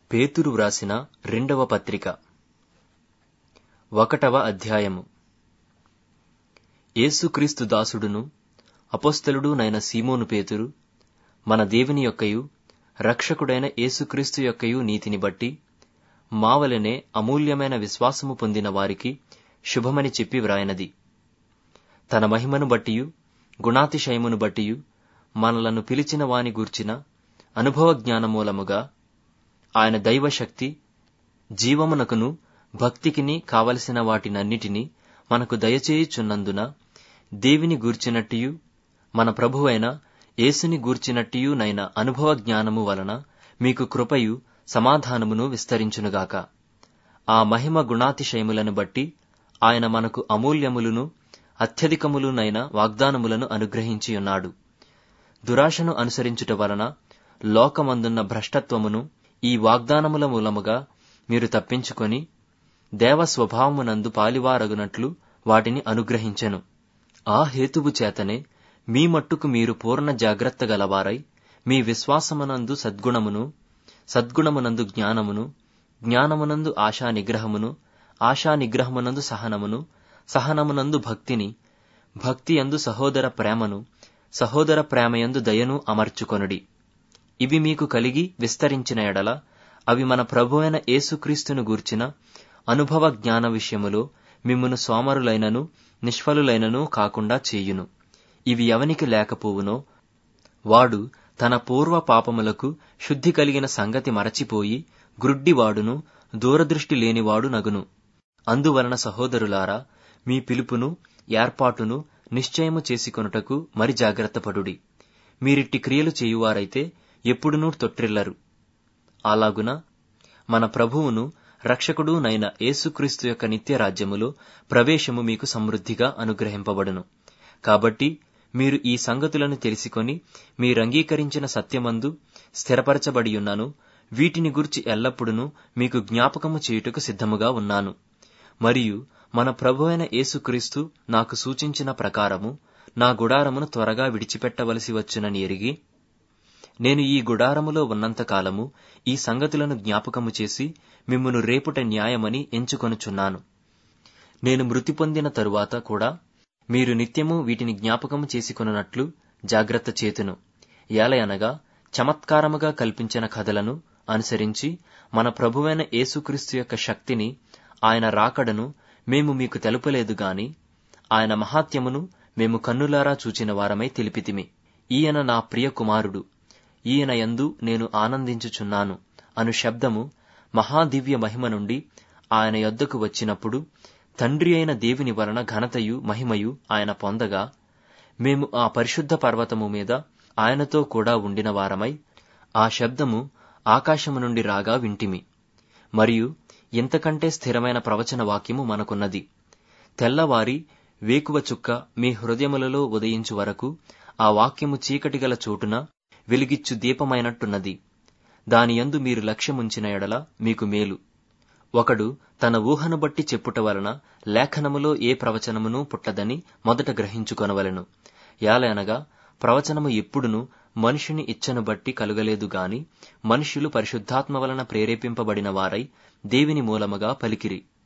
పేతురు వ్రాసిన రెండవ పత్రిక ఒకటవ అధ్యాయము యేసుక్రీస్తు దాసుడును అపొస్తలుడు నైన సీమోను పేతురు మన దేవుని యొక్కయు రక్షకుడైన యేసుక్రీస్తు యొక్కయు నీతిని బట్టి మావలనే అమూల్యమైన విశ్వాసము పొందిన వారికి శుభమని చెప్పి వ్రాయనది తన మహిమను బట్టియు గుణాతిశయమును బట్టియు మనలను పిలిచిన వాని గూర్చిన అనుభవ జ్ఞానమూలముగా ఆయన దైవశక్తి జీవమునకును భక్తికిని కావలసిన వాటినన్నిటినీ మనకు దయచేయుచున్నందున దేవిని గూర్చినట్టియు మన ప్రభువైన యేసుని గూర్చినట్టియు నైన అనుభవ జ్ఞానము వలన మీకు కృపయు సమాధానమును విస్తరించునుగాక ఆ మహిమ గుణాతిశయములను బట్టి ఆయన మనకు అమూల్యములను అత్యధికములునైన వాగ్దానములను అనుగ్రహించియున్నాడు దురాశను అనుసరించుట వలన లోకమందున్న భ్రష్టత్వమును ఈ వాగ్దానముల మూలముగా మీరు తప్పించుకొని దేవ స్వభావమునందు పాలివారగునట్లు వాటిని అనుగ్రహించెను ఆ హేతువు చేతనే మీ మట్టుకు మీరు పూర్ణ జాగ్రత్త గలవారై మీ విశ్వాసమునందు సద్గుణమును సద్గుణమునందు జ్ఞానమును జ్ఞానమునందు ఆశా నిగ్రహమును ఆశా నిగ్రహమునందు సహనమును సహనమునందు భక్తిని భక్తి యందు సహోదర ప్రేమను సహోదర ప్రేమయందు దయను అమర్చుకొనుడి ఇవి మీకు కలిగి విస్తరించిన ఎడల అవి మన ప్రభువైన యేసుక్రీస్తును గూర్చిన అనుభవ జ్ఞాన విషయములో మిమ్మును సోమరులైనను నిష్ఫలులైనను కాకుండా చేయును ఇవి ఎవనికి లేకపోవునో వాడు తన పూర్వ పాపములకు శుద్ధి కలిగిన సంగతి మరచిపోయి గ్రుడ్డివాడును దూరదృష్టి లేనివాడు నగును అందువలన సహోదరులారా మీ పిలుపును ఏర్పాటును నిశ్చయము చేసుకొనుటకు మరి జాగ్రత్తపడుడి మీరిట్టి క్రియలు చేయువారైతే ఎప్పుడునూ తొట్టిల్లరు అలాగున మన ప్రభువును రక్షకుడు నైన యేసుక్రీస్తు యొక్క నిత్య రాజ్యములో ప్రవేశము మీకు సమృద్ధిగా అనుగ్రహింపబడును కాబట్టి మీరు ఈ సంగతులను తెలిసికొని మీరంగీకరించిన సత్యమందు స్థిరపరచబడియున్నాను వీటిని గురించి ఎల్లప్పుడూ మీకు జ్ఞాపకము చేయుటకు సిద్ధముగా ఉన్నాను మరియు మన ప్రభువైన యేసుక్రీస్తు నాకు సూచించిన ప్రకారము నా గుడారమును త్వరగా విడిచిపెట్టవలసి వచ్చునని ఎరిగి నేను ఈ గుడారములో ఉన్నంతకాలము ఈ సంగతులను జ్ఞాపకము చేసి మిమ్మును రేపుట న్యాయమని ఎంచుకొనుచున్నాను నేను మృతి పొందిన తరువాత కూడా మీరు నిత్యము వీటిని జ్ఞాపకము చేసుకొనున్నట్లు జాగ్రత్త చేతును ఏలయనగా చమత్కారముగా కల్పించిన కథలను అనుసరించి మన ప్రభువైన యేసుక్రీస్తు యొక్క శక్తిని ఆయన రాకడను మేము మీకు తెలుపలేదు గాని ఆయన మహాత్యమును మేము కన్నులారా చూచిన వారమై తెలిపితిమి ఈయన నా ప్రియ కుమారుడు ఈయన యందు నేను ఆనందించుచున్నాను అను శబ్దము మహాదివ్య మహిమ నుండి ఆయన యొద్దకు వచ్చినప్పుడు తండ్రి అయిన దేవుని వలన ఘనతయు మహిమయు ఆయన పొందగా మేము ఆ పరిశుద్ధ పర్వతము మీద ఆయనతో కూడా ఉండిన వారమై ఆ శబ్దము ఆకాశము నుండి రాగా వింటిమి మరియు ఇంతకంటే స్థిరమైన ప్రవచన వాక్యము మనకున్నది తెల్లవారి వేకువ చుక్క మీ హృదయములలో ఉదయించు వరకు ఆ వాక్యము చీకటి గల చోటున వెలిగిచ్చు దీపమైనట్టున్నది దానియందు మీరు లక్ష్యముంచిన ఎడల మీకు మేలు ఒకడు తన ఊహను బట్టి చెప్పుట వలన లేఖనములో ఏ ప్రవచనమును పుట్టదని మొదట గ్రహించుకొనవలెను యాలనగా ప్రవచనము ఎప్పుడును మనుషుని ఇచ్చను బట్టి కలుగలేదు గాని మనుష్యులు పరిశుద్ధాత్మ వలన ప్రేరేపింపబడిన వారై దేవిని మూలముగా పలికిరి